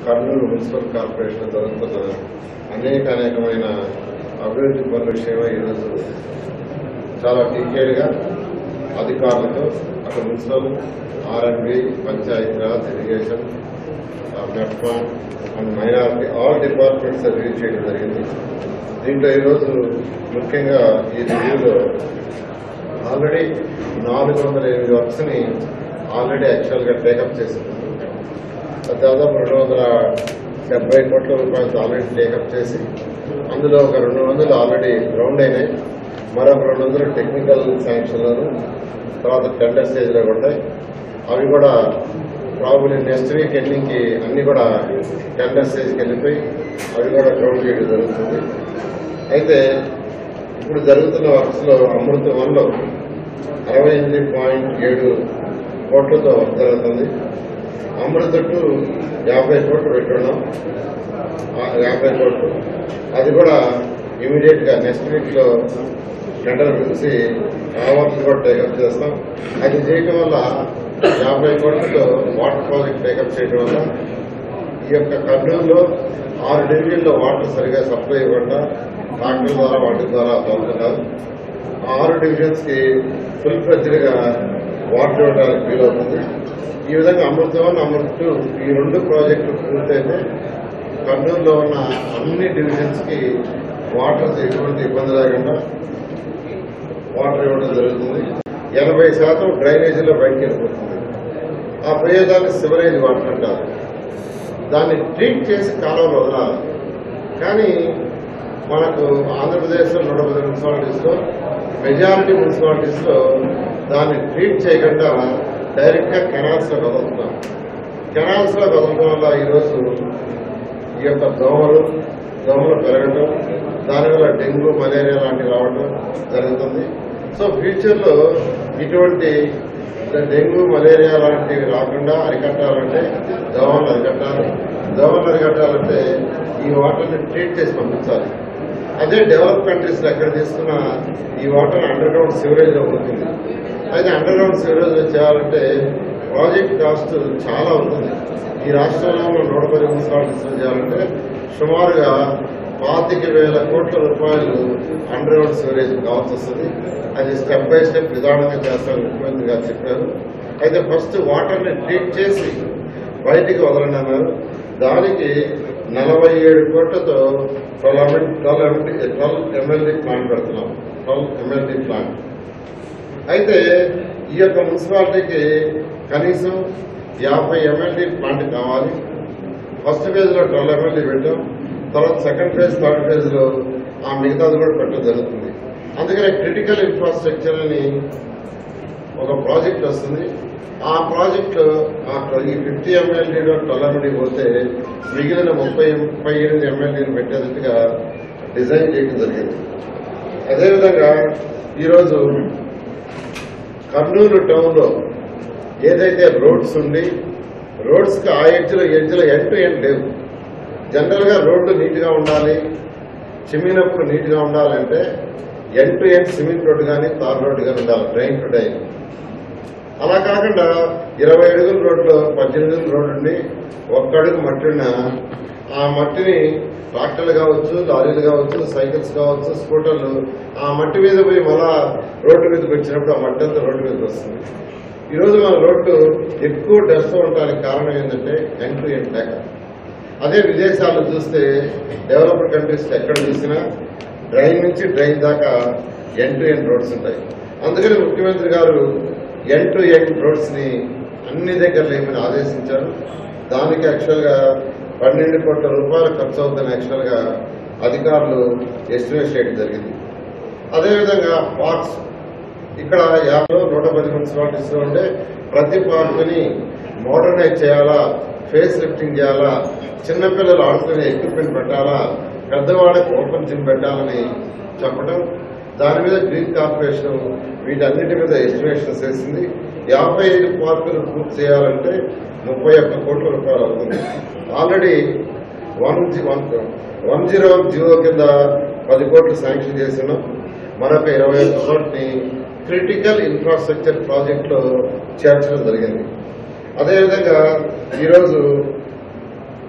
Kurnool municipal corporation జరుగుతున్న అనేక అనేకమైన అభివృద్ధి పనుల విషయమై ఈరోజు చాలా డీటెయిల్గా అధికారులతో అక్కడ మున్సిపల్ ఆర్ఎండ్బి పంచాయతీరాజ్ ఇరిగేషన్ మెట్మా and minority all departments review చేయడం జరిగింది దీంట్లో ఈరోజు ముఖ్యంగా ఈ రివ్యూలో ఆల్రెడీ నాలుగు వందల ఎనిమిది వర్క్స్ని ఆల్రెడీ యాక్చువల్గా టేకప్ చేసింది దాదాపు రెండు వందల డెబ్బై కోట్ల రూపాయలతో ఆల్రెడీ టేకప్ చేసి అందులో ఒక రెండు వందలు ఆల్రెడీ గ్రౌండ్ అయినాయి మరొక రెండు వందలు టెక్నికల్ శాంక్షన్లను తర్వాత టెండర్ స్టేజ్లో ఉంటాయి అవి కూడా ప్రాబుల్ నెక్స్ట్ వీక్ ఎండింగ్కి అన్ని కూడా టెండర్ స్టేజ్కి వెళ్ళిపోయి అవి కూడా గ్రౌండ్ చేయడం జరుగుతుంది అయితే ఇప్పుడు జరుగుతున్న వర్క్స్లో అమృత వన్లో అరవై ఎనిమిది పాయింట్ ఏడు కోట్లతో వర్క్ జరుగుతుంది అమృత టూ యాభై కోట్లు పెట్టున్నాం ఆ యాభై కోట్లు అది కూడా ఇమీడియట్ గా నెక్స్ట్ వీక్ లో టెండర్ పిలిచి ఆ వర్క్ కూడా టేకప్ చేస్తాం అది చేయడం వల్ల యాభై కోట్లతో వాటర్ ప్రాజెక్ట్ టేకప్ చేయడం వల్ల ఈ యొక్క కర్నూలులో ఆరు డివిజన్లో వాటర్ సరిగా సప్లై ఇవ్వకుండా ట్రాక్టర్ ద్వారా వాటి ద్వారా తోలుతున్నారు ఆ ఆరు డివిజన్స్ కి ఫుల్ ఫ్లెడ్జ్డ్ గా వాటర్ ఇవ్వడానికి వీలవుతుంది ఈ విధంగా అమృత వన్ అమృత టూ ఈ రెండు ప్రాజెక్టులు పూర్తయితే కర్నూలులో ఉన్న అన్ని డివిజన్స్ కి వాటర్ ఎటువంటి ఇబ్బంది లేకుండా వాటర్ ఇవ్వడం జరుగుతుంది ఎనభై శాతం డ్రైనేజీలో బయటకు వెళ్ళిపోతుంది ఆ ప్రయోజనాన్ని సివరేజ్ వాటర్ అంటారు దాన్ని ట్రీట్ చేసి కాలువలు వదలాలి కానీ మనకు ఆంధ్రప్రదేశ్లో నూట పది మున్సిపాలిటీస్లో మెజారిటీ మున్సిపాలిటీస్లో దాన్ని ట్రీట్ చేయకుండా డైరెక్ట్గా కెనాల్స్లో వదులుతున్నాం కెనాల్స్లో వదలడం వల్ల ఈరోజు ఈ యొక్క దోమలు దోమలు పెరగటం దానివల్ల డెంగ్యూ మలేరియా లాంటివి రావడం జరుగుతుంది సో ఫ్యూచర్లో ఇటువంటి డెంగ్యూ మలేరియా లాంటివి రాకుండా అరికట్టాలంటే దోమలు అరికట్టాలి దోమలు అరికట్టాలంటే ఈ వాటర్ని ట్రీట్ చేసి పంపించాలి అదే డెవలప్ కంట్రీస్ ఎక్కడ తీసుకున్నా ఈ వాటర్ అండర్ గ్రౌండ్ సివరేజ్ లో ఉంటుంది అయితే అండర్ గ్రౌండ్ సివరేజ్ లో చేయాలంటే ప్రాజెక్ట్ కాస్ట్ చాలా ఉంటుంది ఈ రాష్ట్రంలో ఉన్న నూట పది మున్సిపాలిటీస్ లో చేయాలంటే సుమారుగా పాతిక వేల కోట్ల రూపాయలు అండర్ గ్రౌండ్ సివరేజ్ కావాల్సి వస్తుంది అది స్టెప్ బై స్టెప్ నిదానంగా చేస్తారని ముఖ్యమంత్రి గారు చెప్పారు అయితే ఫస్ట్ వాటర్ ని ట్రీట్ చేసి బయటికి వదలండి అన్నారు దానికి నలభై ఏడు కోట్లతో twelve twelve twelve MLD plant పెడుతున్నాం ట్వెల్వ్ ఎమ్మెల్యే ప్లాంట్ అయితే ఈ యొక్క మున్సిపాలిటీకి కనీసం యాభై ఎమ్మెల్యే ప్లాంట్ కావాలి ఫస్ట్ ఫేజ్ లో ట్వెల్వ్ ఎమ్మెల్యే పెట్టాం తర్వాత సెకండ్ ఫేజ్ థర్డ్ ఫేజ్ లో ఆ మిగతాది కూడా పెట్టడం జరుగుతుంది అందుకనే క్రిటికల్ ఇన్ఫ్రాస్ట్రక్చర్ అని ఒక ప్రాజెక్ట్ వస్తుంది ఆ ప్రాజెక్ట్ ఆ ట్వ- ఈ ఫిఫ్టీ ఎమ్మెల్యేలో ట్వెల్వ్ ఎమ్మెల్యే పోతే మిగిలిన ముప్పై ముప్పై ఎనిమిది ఎమ్మెల్యేలు పెట్టేటట్టుగా డిజైన్ చేయడం జరిగింది అదేవిధంగా ఈరోజు కర్నూలు టౌన్ లో ఏదైతే రోడ్స్ ఉండి రోడ్స్ కి ఆ ఎడ్జ్లో ఎడ్జ్లో ఎండ్ టు ఎండ్ లేవు జనరల్ గా రోడ్డు నీట్ గా ఉండాలి చిమ్మినప్పుడు నీట్ గా ఉండాలంటే end to end cement road కానీ తార్ రోడ్డు కానీ ఉండాలి డ్రైన్ టు డ్రైన్ అలా కాకుండా ఇరవై అడుగుల రోడ్లో పద్దెనిమిది అడుగుల రోడ్డు ఉండి ఒక్క అడుగు మట్టి ఉన్న ఆ మట్టిని ట్రాక్టర్లు కావచ్చు లారీలు కావచ్చు సైకిల్స్ కావచ్చు స్కూటర్లు ఆ మట్టి మీద పోయి మళ్ళా రోడ్డు మీదకి వచ్చినప్పుడు ఆ మట్టి అంతా రోడ్డు మీదకి వస్తుంది ఈ రోజు మన రోడ్డు ఎక్కువ డస్ట్ ఉండడానికి కారణం ఏంటంటే ఎండ్ టు ఎండ్ లేక అదే విదేశాల్లో చూస్తే డెవలప్డ్ కంట్రీస్ ఎక్కడ చూసినా డ్రైన్ నుంచి డ్రైన్ దాకా ఎండ్ టు ఎండ్ రోడ్స్ ఉంటాయి అందుకని ముఖ్యమంత్రి గారు ఎండ్ టు ఎండ్ రోడ్స్ ని అన్ని దగ్గర లేమని ఆదేశించారు దానికి యాక్చువల్ గా పన్నెండు కోట్ల రూపాయలు ఖర్చు అవుతుందని యాక్చువల్ గా అధికారులు ఎస్టిమేట్ చేయడం జరిగింది అదేవిధంగా పార్క్స్ ఇక్కడ యాభై నూట పది మున్సిపాలిటీస్ లో ఉండే ప్రతి పార్కుని మోడర్నైజ్ చేయాలా ఫేస్ లిఫ్టింగ్ చేయాలా చిన్నపిల్లలు ఆడుకునే ఎక్విప్మెంట్ పెట్టాలా పెద్దవాళ్ళకి ఓపెన్ జిమ్ పెట్టాలని చెప్పడం దాని మీద గ్రీన్ కార్పొరేషన్ వీటన్నిటి మీద ఎస్టిమేషన్ చేసింది యాభై ఐదు పార్కులు పూర్తి చేయాలంటే ముప్పై ఒక్క కోట్ల రూపాయలు అవుతుంది ఆల్రెడీ వన్ జీ- one one zero one zero కింద పది కోట్లు శాంక్షన్ చేసినాం మరొక ఇరవై ఒక్క కోట్ని క్రిటికల్ ఇన్ఫ్రాస్ట్రక్చర్ ప్రాజెక్ట్ లో చేర్చడం జరిగింది అదేవిధంగా ఈరోజు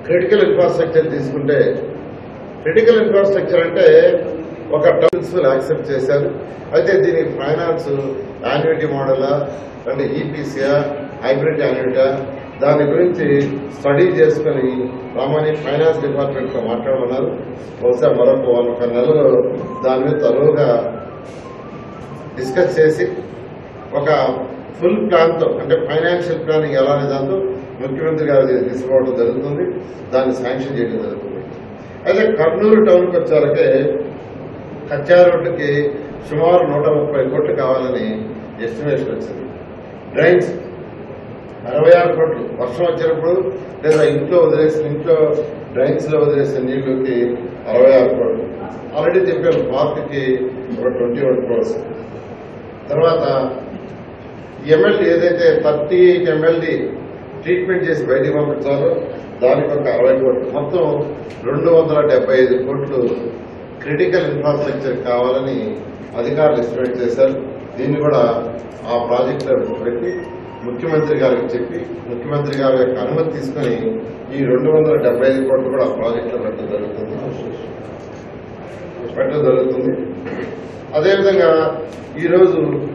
క్రిటికల్ ఇన్ఫ్రాస్ట్రక్చర్ తీసుకుంటే క్రిటికల్ ఇన్ఫ్రాస్ట్రక్చర్ అంటే ఒక ప్రిన్సిపల్ యాక్సెప్ట్ చేశారు అయితే దీని ఫైనాన్స్ యాన్యుటీ మోడలా అంటే ఈపీసీఆ హైబ్రిడ్ యాన్యుటా దాని గురించి స్టడీ చేసుకుని రామాని ఫైనాన్స్ డిపార్ట్మెంట్ తో మాట్లాడమన్నారు బహుశా మరొక ఒక నెలలో దాని మీద తరువుగా డిస్కస్ చేసి ఒక ఫుల్ ప్లాన్ తో అంటే ఫైనాన్షియల్ ప్లానింగ్ ఎలా అనే దాంతో ముఖ్యమంత్రి గారు దీన్ని తీసుకోవడం జరుగుతుంది దాన్ని శాంక్షన్ చేయడం జరుగుతుంది అయితే కర్నూలు టౌన్కి వచ్చారకే కచ్చా రోడ్డుకి సుమారు నూట ముప్పై కోట్లు కావాలని ఎస్టిమేషన్ వచ్చింది డ్రైన్స్ అరవై ఆరు కోట్లు వర్షం వచ్చినప్పుడు లేదా ఇంట్లో వదిలేసిన ఇంట్లో డ్రైన్స్ లో వదిలేసిన నీళ్లకి అరవై ఆరు కోట్లు ఆల్రెడీ చెప్పాము పార్క్కి ఒక ట్వంటీ వన్ క్రోర్స్ తర్వాత ఎమ్మెల్యే ఏదైతే థర్టీ ఎయిట్ ఎమ్మెల్యే ట్రీట్మెంట్ చేసి బయటికి పంపించాలో దానికి ఒక అరవై కోట్లు మొత్తం రెండు వందల డెబ్బై ఐదు కోట్లు క్రిటికల్ ఇన్ఫ్రాస్ట్రక్చర్ కావాలని అధికారులు ఎస్టిమేట్ చేశారు దీన్ని కూడా ఆ ప్రాజెక్టులో పెట్టి ముఖ్యమంత్రి గారికి చెప్పి ముఖ్యమంత్రి గారి యొక్క అనుమతి తీసుకొని ఈ రెండు వందల డెబ్బై ఐదు కోట్లు కూడా ఆ ప్రాజెక్టులో పెట్టడం జరుగుతుంది పెట్టడం జరుగుతుంది అదేవిధంగా ఈరోజు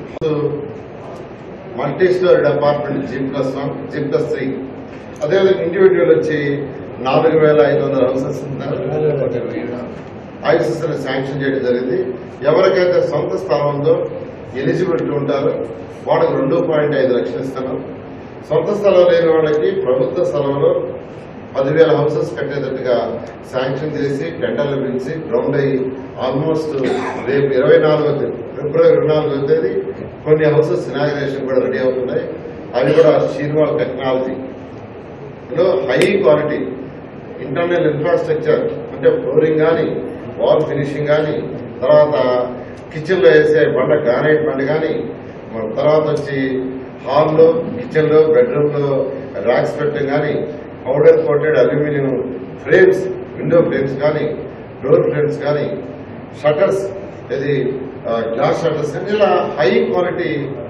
multi store apartment G plus one G plus three అదేవిధంగా ఇండివిజువల్ వచ్చి నాలుగు వేల ఐదు వందల హౌసెస్ హౌసెస్ శాంక్షన్ చేయడం జరిగింది ఎవరికైతే సొంత స్థలం ఉందో ఎలిజిబిలిటీ ఉంటారో వాళ్ళకి రెండు పాయింట్ ఐదు లక్షలు ఇస్తున్నాం సొంత స్థలం లేని వాళ్ళకి ప్రభుత్వ స్థలంలో పదివేల హౌసెస్ కట్టేటట్టుగా శాంక్షన్ చేసి టెండర్లు పిలిచి గ్రౌండ్ అయ్యి ఆల్మోస్ట్ రేపు ఇరవై నాలుగో తేదీ ఫిబ్రవరి ఇరవై నాలుగో తేదీ కొన్ని హౌసెస్ ఇనాగ్రేషన్ కూడా రెడీ అవుతున్నాయి అవి కూడా షీర్వాల్ టెక్నాలజీ లో హై క్వాలిటీ ఇంటర్నల్ ఇన్ఫ్రాస్ట్రక్చర్ అంటే ఫ్లోరింగ్ కానీ వాల్ ఫినిషింగ్ కానీ తర్వాత కిచెన్ లో వేసే బండ గ్రానైట్ బండ కానీ మన తర్వాత వచ్చి హాల్లో కిచెన్ లో బెడ్రూమ్ లో ర్యాక్స్ పెట్టడం కానీ powder coated aluminium frames window frames కానీ డోర్ ఫ్రేమ్స్ కానీ షటర్స్ ఇది గ్లాస్ షటర్స్ ఇలా high quality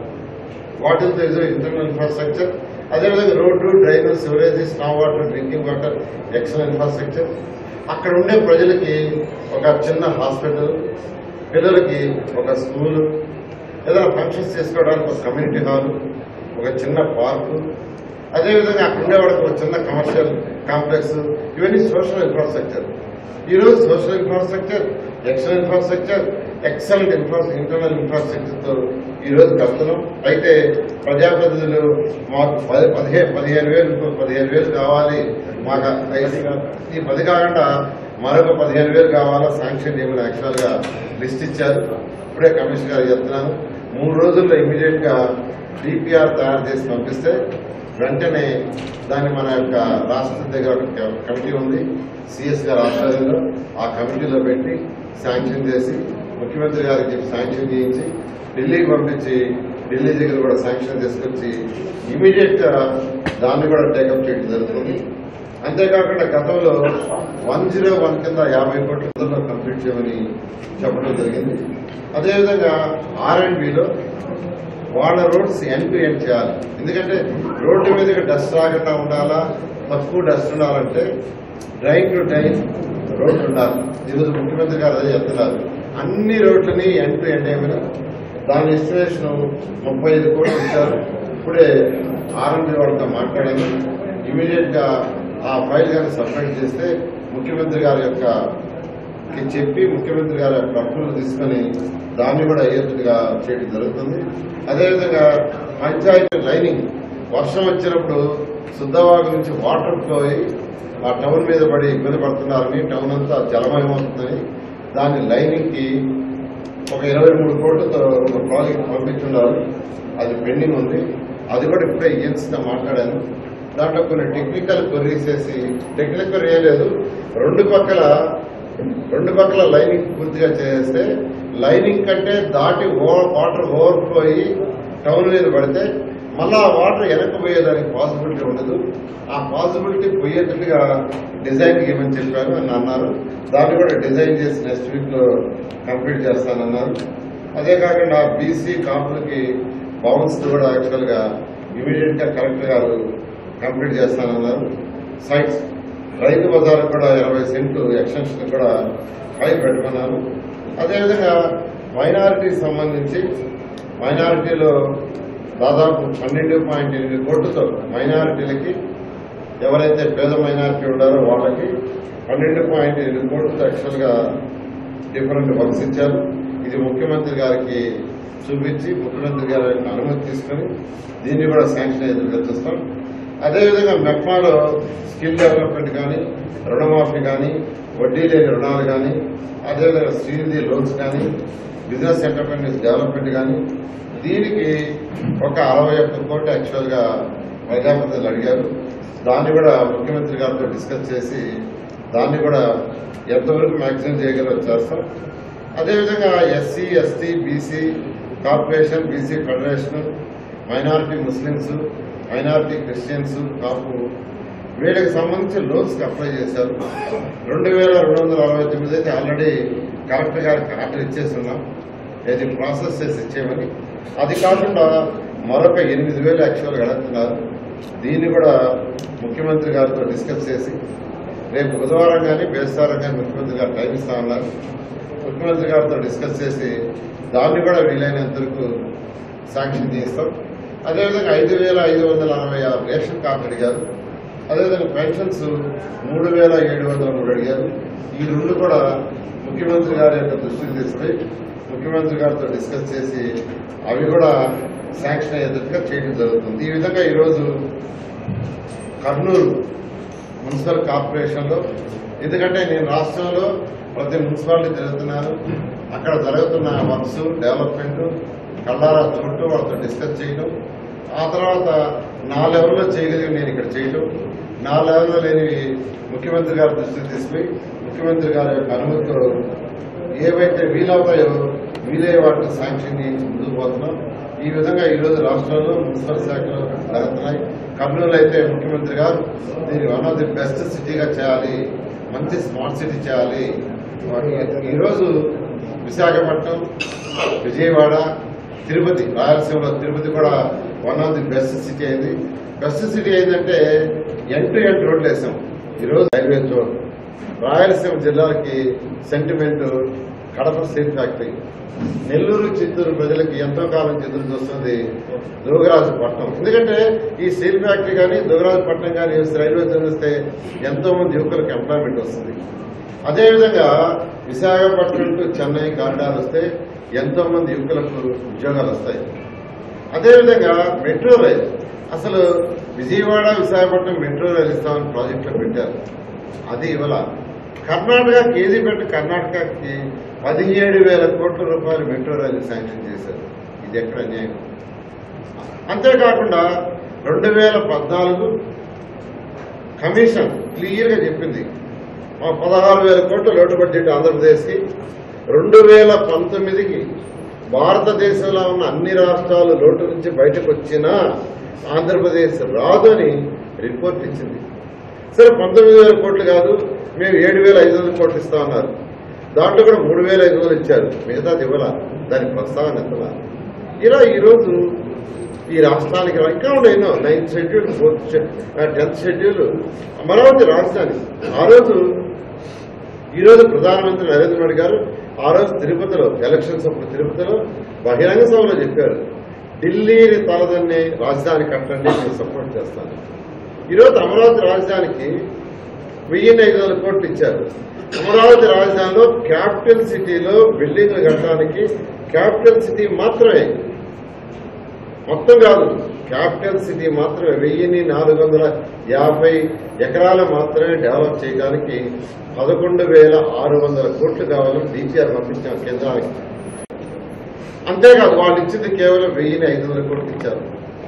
what is the internal infrastructure అదేవిధంగా road drain sewerage storm water drinking water excellent infrastructure అక్కడ ఉండే ప్రజలకి ఒక చిన్న హాస్పిటల్ పిల్లలకి ఒక స్కూల్ ఏదైనా ఫంక్షన్స్ చేసుకోవడానికి ఒక కమ్యూనిటీ హాల్ ఒక చిన్న పార్కు అదేవిధంగా అక్కడ ఉండే వాళ్ళకి ఒక చిన్న కమర్షియల్ కాంప్లెక్స్ ఇవన్నీ సోషల్ ఇన్ఫ్రాస్ట్రక్చర్ ఈరోజు social infrastructure excellent infrastructure excellent infra internal infrastructure తో ఈ రోజు కలుతున్నాం అయితే ప్రజాప్రతినిధులు మాకు పది పదిహేను పదిహేను వేలు ఇంకో పదిహేను వేలు కావాలి మాకు ఐదు- ఈ పది కాకుండా మరొక పదిహేను వేలు కావాలా శాంక్షన్ చేయమని యాక్చువల్ గా లిస్ట్ ఇచ్చారు ఇప్పుడే కమిషనర్ గారు చెప్తున్నాను మూడు రోజుల్లో ఇమీడియట్ గా డిపిఆర్ తయారు చేసి పంపిస్తే వెంటనే దాన్ని మన యొక్క రాష్ట్రం దగ్గర ఒక కమిటీ ఉంది సిఎస్ గారి ఆధ్వర్యంలో ఆ కమిటీలో పెట్టి శాంక్షన్ చేసి ముఖ్యమంత్రి గారికి చెప్పి శాంక్షన్ చేయించి ఢిల్లీకి పంపించి ఢిల్లీ దగ్గర కూడా శాంక్షన్ తీసుకొచ్చి ఇమీడియట్ గా దాన్ని కూడా టేకప్ చేయడం జరుగుతుంది అంతేకాకుండా గతంలో వన్ జీరో వన్ కింద యాభై కోట్ల కింద కంప్లీట్ చేయమని చెప్పడం జరిగింది అదేవిధంగా ఆర్ అండ్ బిలో వాళ్ళ రోడ్స్ ఎండ్ టు ఎండ్ చేయాలి ఎందుకంటే రోడ్డు మీదకి డస్ట్ రాకుండా ఉండాలా తక్కువ డస్ట్ ఉండాలంటే డ్రైన్ టు డ్రైన్ రోడ్లు ఉండాలి ఈరోజు ముఖ్యమంత్రి గారు అదే చెప్తున్నారు అన్ని రోడ్లని ఎండ్ టు ఎండ్ ఏమైనా దాని ఎస్టిమేషన్ ముప్పై ఐదు కోట్లు ఇచ్చారు ఇప్పుడే ఆర్ఎండి వాళ్ళతో మాట్లాడాము ఇమీడియట్ గా ఆ ఫైల్ గాని సబ్మిట్ చేస్తే ముఖ్యమంత్రి గారి యొక్క కి చెప్పి ముఖ్యమంత్రి గారి యొక్క అప్పులు తీసుకొని దాన్ని కూడా అయ్యేట్టుగా చేయడం జరుగుతుంది అదేవిధంగా పంచాయతీ లైనింగ్ వర్షం వచ్చినప్పుడు శుద్ధవాగు నుంచి వాటర్ ఫ్లో అయ్యి ఆ టౌన్ మీద పడి ఇబ్బంది పడుతున్నారని టౌన్ అంతా జలమయమవుతుందని దాని లైనింగ్ కి ఒక ఇరవై మూడు కోట్లతో ఒక ప్రాజెక్ట్ పంపించున్నారు అది పెండింగ్ ఉంది అది కూడా ఇప్పుడే ఏజెన్సీతో మాట్లాడాను దాంట్లో కొన్ని టెక్నికల్ క్వరీస్ వేసి టెక్నికల్ క్వరీ ఏం లేదు రెండు పక్కల రెండు పక్కల లైనింగ్ పూర్తిగా చేస్తే లైనింగ్ కంటే దాటి ఓ- వాటర్ ఓవర్ఫ్లో అయ్యి టౌన్ మీద పడితే మళ్ళా ఆ వాటర్ వెనక్కి పోయేదానికి పాసిబిలిటీ ఉండదు ఆ పాసిబిలిటీ పోయేటట్టుగా డిజైన్ ఇవ్వమని చెప్పారు అని అన్నారు దాన్ని కూడా డిజైన్ చేసి నెక్స్ట్ వీక్ లో కంప్లీట్ చేస్తానన్నారు అదే కాకుండా బీసీ కాపులకి బౌన్స్ కూడా యాక్చువల్ గా ఇమీడియట్ గా కలెక్టర్ గారు కంప్లీట్ చేస్తానన్నారు సైట్స్ రైతు బజార్ కూడా ఇరవై సెంట్లు ఎక్స్టెన్షన్ కూడా పైప్ పెట్టుకున్నాను అదేవిధంగా మైనారిటీకి సంబంధించి మైనారిటీలో దాదాపు పన్నెండు పాయింట్ ఎనిమిది కోట్లతో మైనారిటీలకి ఎవరైతే పేద మైనారిటీ ఉన్నారో వాళ్ళకి పన్నెండు పాయింట్ ఎనిమిది కోట్లతో యాక్చువల్గా డిఫరెంట్ వర్క్స్ ఇచ్చారు ఇది ముఖ్యమంత్రి గారికి చూపించి ముఖ్యమంత్రి గారి యొక్క అనుమతి తీసుకొని దీన్ని కూడా శాంక్షన్ ఎదురుగా చూస్తాం అదేవిధంగా మెప్మాలో స్కిల్ డెవలప్మెంట్ కానీ రుణమాఫీ కానీ వడ్డీ లేని రుణాలు కానీ అదేవిధంగా శ్రీనిధి లోన్స్ కానీ బిజినెస్ ఎంటర్ప్రైనర్స్ డెవలప్మెంట్ కానీ దీనికి ఒక అరవై ఒక్క కోటి యాక్చువల్గా ప్రజాప్రతినిధులు అడిగారు దాన్ని కూడా ముఖ్యమంత్రి గారితో డిస్కస్ చేసి దాన్ని కూడా ఎంతవరకు మ్యాక్సిమం చేయగలరో చేస్తాం అదేవిధంగా SC ST BC corporation BC federation minority Muslims minority Christians Kapu వీళ్ళకి సంబంధించి లోన్స్ అప్లై చేశారు రెండు వేల రెండు వందల అరవై తొమ్మిది అయితే ఆల్రెడీ కలెక్టర్ గారికి ఆర్డర్ ఇచ్చేస్తున్నాం ఇది ప్రాసెస్ చేసి ఇచ్చేయమని అది కాకుండా మరొక ఎనిమిది వేలు యాక్చువల్గా అడుగుతున్నారు దీన్ని కూడా ముఖ్యమంత్రి గారితో డిస్కస్ చేసి రేపు బుధవారం కానీ బేస్తారం కానీ ముఖ్యమంత్రి గారు టైం ఇస్తా ఉన్నారు ముఖ్యమంత్రి గారితో డిస్కస్ చేసి దాన్ని కూడా వీలైనంత వరకు శాంక్షన్ చేస్తాం అదేవిధంగా ఐదు వేల ఐదు వందల అరవై ఆరు రేషన్ కార్డు అడిగారు అదేవిధంగా పెన్షన్స్ మూడు వేల ఏడు వందల మూడు అడిగారు ఈ రెండు కూడా ముఖ్యమంత్రి గారి యొక్క దృష్టికి తీసుకుని ముఖ్యమంత్రి గారితో డిస్కస్ చేసి అవి కూడా శాంక్షన్ అయ్యేటట్టుగా చేయడం జరుగుతుంది ఈ విధంగా ఈరోజు కర్నూలు మున్సిపల్ కార్పొరేషన్లో ఎందుకంటే నేను రాష్ట్రంలో ప్రతి మున్సిపాలిటీ తిరుగుతున్నాను అక్కడ జరుగుతున్న వర్క్స్ డెవలప్మెంట్ కళ్ళారా చూడటం వాళ్ళతో డిస్కస్ చేయడం ఆ తర్వాత నా లెవెల్లో చేయగలిగి నేను ఇక్కడ చేయడం నా లెవెల్లో లేనివి ముఖ్యమంత్రి గారి దృష్టికి తీసుకుని ముఖ్యమంత్రి గారి యొక్క అనుమతితో ఏవైతే వీలవుతాయో వీలయ్యే వాటిని శాంక్షన్ ముందుకు పోతున్నాం ఈ విధంగా ఈ రోజు రాష్ట్రంలో మున్సిపల్ శాఖలో జరుగుతున్నాయి కర్నూలు అయితే ముఖ్యమంత్రి గారు దీన్ని వన్ ఆఫ్ ది బెస్ట్ సిటీగా చేయాలి మంచి స్మార్ట్ సిటీ చేయాలి ఈ రోజు విశాఖపట్నం విజయవాడ తిరుపతి రాయలసీమలో తిరుపతి కూడా one of the best city అయింది బెస్ట్ సిటీ ఏంటంటే ఎండ్ టు ఎండ్ రోడ్లు వేసాం ఈరోజు రైల్వే జోన్ రాయలసీమ జిల్లాలకి sentiment Kadapa steel factory Nellore Chittoor ప్రజలకి ఎంతో కాలం ఎదురు చూస్తుంది దుర్గరాజపట్నం ఎందుకంటే ఈ స్టీల్ ఫ్యాక్టరీ కానీ దుర్గరాజపట్నం కానీ వేస్తే రైల్వే జోన్ వస్తే ఎంతో మంది యువకులకు ఎంప్లాయ్మెంట్ వస్తుంది అదేవిధంగా విశాఖపట్నం టు చెన్నై కారిడార్ వస్తే ఎంతో మంది యువకులకు ఉద్యోగాలు వస్తాయి అదేవిధంగా మెట్రో రైల్ అసలు విజయవాడ విశాఖపట్నం మెట్రో రైలు ఇస్తామని ప్రాజెక్టులో పెట్టారు అది ఇవాళ కర్ణాటక కేజీపేట కర్ణాటకకి పదిహేడు వేల కోట్ల రూపాయలు మెట్రో రైలు శాంక్షన్ చేశారు ఇది ఎక్కడ అన్యాయం అంతేకాకుండా రెండు వేల పద్నాలుగు కమిషన్ క్లియర్ గా చెప్పింది మా పదహారు వేల కోట్ల లోటు బడ్జెట్ ఆంధ్రప్రదేశ్కి రెండు వేల పంతొమ్మిదికి భారతదేశంలో ఉన్న అన్ని రాష్ట్రాలు లోటు నుంచి బయటకు వచ్చినా ఆంధ్రప్రదేశ్ రాదు అని రిపోర్ట్ ఇచ్చింది సరే పంతొమ్మిది వేల కోట్లు కాదు మేము ఏడు వేల ఐదు వందల కోట్లు ఇస్తా ఉన్నారు దాంట్లో కూడా మూడు వేల ఐదు వందలు ఇచ్చారు మిగతాది ఇవ్వాల దానికి ప్రస్తావన ఎత్తలా ఇలా ఈరోజు ఈ రాష్ట్రానికి రా- ఇంకా ఉన్నాయి ఎన్నో ninth schedule fourth tenth schedule Amaravati రాజధాని ఆ రోజు ఈ రోజు ప్రధానమంత్రి నరేంద్ర మోడీ గారు ఆ రోజు తిరుపతిలో ఎలక్షన్స్ అప్పుడు తిరుపతిలో బహిరంగ సభలో చెప్పారు ఢిల్లీని తలదన్నే రాజధాని కట్టండి నేను సపోర్ట్ చేస్తాను ఈరోజు అమరావతి రాజధానికి వెయ్యిన్ని ఐదు వందల కోట్లు ఇచ్చారు అమరావతి రాజధానిలో క్యాపిటల్ సిటీలో బిల్డింగ్లు కట్టడానికి క్యాపిటల్ సిటీ మాత్రమే మొత్తం కాదు క్యాపిటల్ సిటీ మాత్రమే వెయ్యిన్ని నాలుగు వందల యాభై ఎకరాలు మాత్రమే డెవలప్ చేయడానికి పదకొండు వేల ఆరు వందల కోట్లు కావాలని డిపిఆర్ పంపించాం కేంద్రానికి అంతేకాదు వాళ్ళు ఇచ్చింది కేవలం వెయ్యిని ఐదు వందల కోట్లు ఇచ్చారు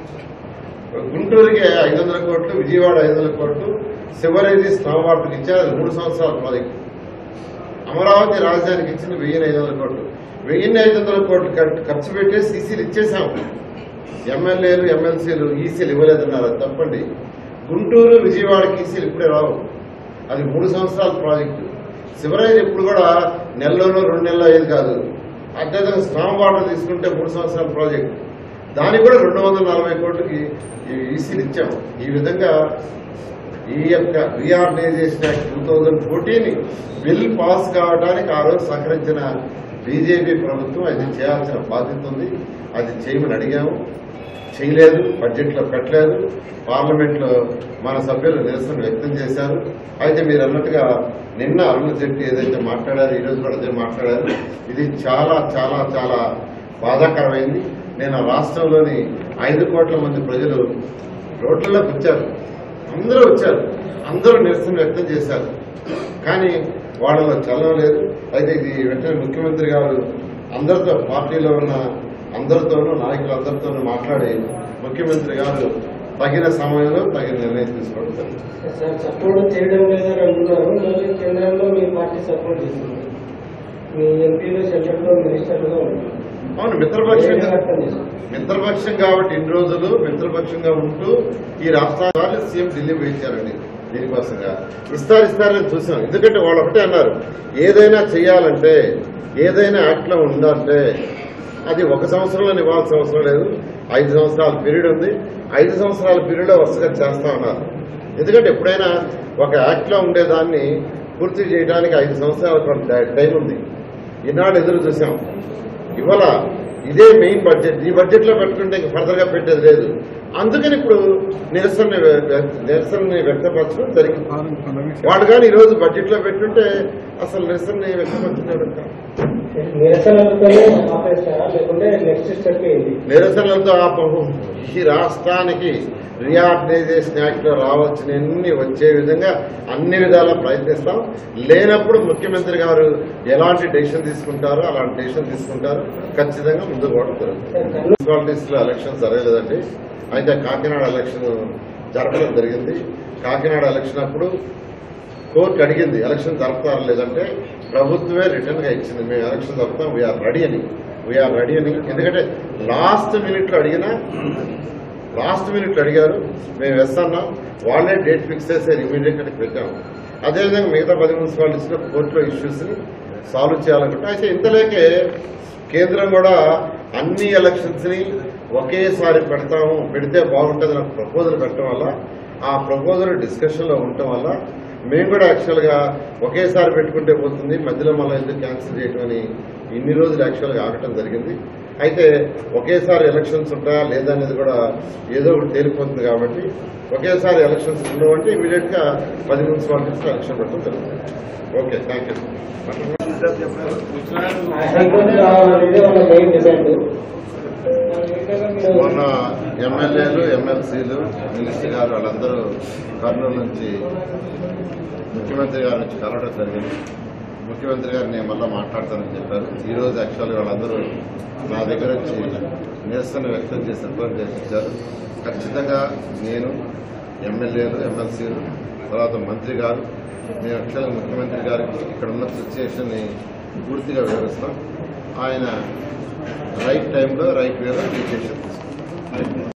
గుంటూరుకి ఐదు వందల కోట్లు విజయవాడ ఐదు వందల కోట్లు శివరేది స్నామ్ వాటర్కి ఇచ్చారు అది మూడు సంవత్సరాల ప్రాజెక్ట్ అమరావతి రాజధానికి ఇచ్చింది వెయ్యిన్ని ఐదు వందల కోట్లు వెయ్యిన్ని ఐదు వందల కోట్లు ఖర్- ఖర్చు పెట్టి సీసీలు ఇచ్చేసాం ఎమ్మెల్యేలు ఎమ్మెల్సీలు ఈసీలు ఇవ్వలేదన్నారు అది తప్పండి గుంటూరు విజయవాడకి ఈసీలు ఇప్పుడే రావు అది మూడు సంవత్సరాల ప్రాజెక్టు శివరాజ్ ఇప్పుడు కూడా నెలలోనూ రెండు నెలలు అయ్యేది కాదు అత్యధిక స్ట్రాంగ్ వాటర్ తీసుకుంటే మూడు సంవత్సరాల ప్రాజెక్ట్ దానికి కూడా రెండు వందల నలభై కోట్లకి ఈ ఈసీలు ఇచ్చాం ఈ విధంగా ఈ యొక్క reorganisation act two thousand fourteen bill pass కావడానికి ఆ రోజు సహకరించిన బీజేపీ ప్రభుత్వం అది చేయాల్సిన బాధ్యత ఉంది అది చేయమని అడిగాము చేయలేదు బడ్జెట్లో పెట్టలేదు పార్లమెంట్లో మన సభ్యులు నిరసన వ్యక్తం చేశారు అయితే మీరు అన్నట్టుగా నిన్న అరుణ్ జైట్లీ ఏదైతే మాట్లాడారో ఈ రోజు కూడా అదే మాట్లాడారు ఇది చాలా చాలా చాలా బాధాకరమైంది నేను ఆ రాష్ట్రంలోని ఐదు కోట్ల మంది ప్రజలు రోడ్లలోకి వచ్చారు అందరూ వచ్చారు అందరూ నిరసన వ్యక్తం చేశారు కానీ వాళ్ళలో చలనం లేదు అయితే ఇది వెంటనే ముఖ్యమంత్రి గారు అందరితో పార్టీలో ఉన్న అందరితోనూ నాయకులందరితోనూ మాట్లాడి ముఖ్యమంత్రి గారు తగిన సమయంలో తగిన నిర్ణయం తీసుకోవడం జరిగింది సార్ సపోర్ట్ చేయడం లేదని అంటున్నారు మళ్ళీ కేంద్రంలో మీ పార్టీ సపోర్ట్ చేస్తుంది మీ ఎంపీలు సెంట్రల్లో మినిస్టర్లుగా ఉన్నారు అవును ఏ మిత్రపక్షంగా విధంగా అర్థం చేసుకోవాలి? మిత్రపక్షం కాబట్టి ఇన్ని రోజులు మిత్రపక్షంగా ఉంటూ ఈ రాష్ట్రాలు సీఎం ఢిల్లీ వేయించారండి దీనికోసంగా ఇస్తారు ఇస్తారని చూసాం ఎందుకంటే వాళ్ళు ఒకటే అన్నారు ఏదైనా చేయాలంటే ఏదైనా యాక్ట్లో ఉందంటే అది ఒక సంవత్సరంలో ఇవ్వాల్సిన అవసరం లేదు ఐదు సంవత్సరాల పీరియడ్ ఉంది ఐదు సంవత్సరాల పీరియడ్ వరుసగా చేస్తా ఉన్నారు ఎందుకంటే ఎప్పుడైనా ఒక యాక్ట్లో ఉండేదాన్ని పూర్తి చేయడానికి ఐదు సంవత్సరాల టైం ఉంది ఈనాడు ఎదురు చూసాం ఇవాళ ఇదే మెయిన్ బడ్జెట్ ఈ బడ్జెట్ లో పెట్టుకుంటే ఇంక ఫర్దర్ గా పెట్టేది లేదు అందుకని ఇప్పుడు నిరసన నిరసనని వ్యక్తపరచడం జరిగింది వాళ్ళు కానీ ఈ రోజు బడ్జెట్ లో పెట్టుంటే అసలు నిరసనని వ్యక్తపరచడం కాదు. నిరసనలతోనే ఆపేస్తారా లేకుంటే నెక్స్ట్ స్టెప్ ఏంటి నిరసనలతో ఆపము ఈ రాష్ట్రానికి రీఆర్గనైజేషన్ యాక్ట్ లో రావాల్సిన అన్ని వచ్చే విధంగా అన్ని విధాలా ప్రయత్నిస్తాం లేనప్పుడు ముఖ్యమంత్రి గారు ఎలాంటి డెసిషన్ తీసుకుంటారో అలాంటి డెసిషన్ తీసుకుంటారు ఖచ్చితంగా ముందుకు పోవడం జరుగుతుంది సార్ కర్నూలు మున్సిపాలిటీస్ లో ఎలక్షన్ జరగలేదండి అయితే కాకినాడ ఎలక్షన్ జరగడం జరిగింది కాకినాడ ఎలక్షన్ అప్పుడు కోర్టు అడిగింది ఎలక్షన్ జరుపుతారా లేదంటే ప్రభుత్వమే రిటర్న్ గా ఇచ్చింది మేము ఎలక్షన్ జరుపుతాం వీఆర్ రెడీ అని వీఆర్ రెడీ అని ఎందుకంటే లాస్ట్ మినిట్ లో అడిగినా లాస్ట్ మినిట్ లో అడిగారు మేము వేస్తున్నాం వాళ్ళే డేట్ ఫిక్స్ చేసి ఇమీడియట్ గా పెట్టాము అదేవిధంగా మిగతా పది మున్సిపాలిటీస్ లో కోర్టులో ఇష్యూస్ ని సాల్వ్ చేయాలనుకుంటే అయితే ఇంతలేకే కేంద్రం కూడా అన్ని ఎలక్షన్స్ ని ఒకేసారి పెడతాము పెడితే బాగుంటుంది నాకు ప్రపోజల్ పెట్టడం వల్ల ఆ ప్రపోజల్ డిస్కషన్ లో ఉండటం వల్ల మేము కూడా యాక్చువల్ గా ఒకేసారి పెట్టుకుంటే పోతుంది మధ్యలో మళ్ళీ ఎందుకు క్యాన్సిల్ చేయటం అని ఇన్ని రోజులు యాక్చువల్ గా ఆగటం జరిగింది అయితే ఒకేసారి ఎలక్షన్స్ ఉంటాయా లేదా అనేది కూడా ఏదో ఒకటి తేలిపోతుంది కాబట్టి ఒకేసారి ఎలక్షన్స్ ఉండవంటే ఇమీడియట్ గా పది మున్సిపాలిటీస్ ఎలక్షన్ పెట్టడం జరుగుతుంది ఓకే థ్యాంక్ యూ హైకోర్టు రావాలనేది వాళ్ళ మెయిన్ డిమాండ్ మొన్న ఎమ్మెల్యేలు ఎమ్మెల్సీలు మినిస్టర్ గారు వాళ్ళందరూ కర్నూలు నుంచి ముఖ్యమంత్రి గారి నుంచి కలవడం జరిగింది ముఖ్యమంత్రి గారు నేను మళ్ళీ మాట్లాడతానని చెప్పారు ఈ రోజు యాక్చువల్గా వాళ్ళందరూ నా దగ్గర వచ్చి నిరసన వ్యక్తం చేసి రిప్రజెంటేషన్ ఇచ్చారు ఖచ్చితంగా నేను ఎమ్మెల్యేలు ఎమ్మెల్సీలు తర్వాత మంత్రి గారు మేము యాక్చువల్గా ముఖ్యమంత్రి గారికి ఇక్కడ ఉన్న సిచ్యుయేషన్ని పూర్తిగా వివరిస్తాం ఆయన రైట్ టైంలో రైట్ వేలో డెసిషన్ తీసుకుంటాం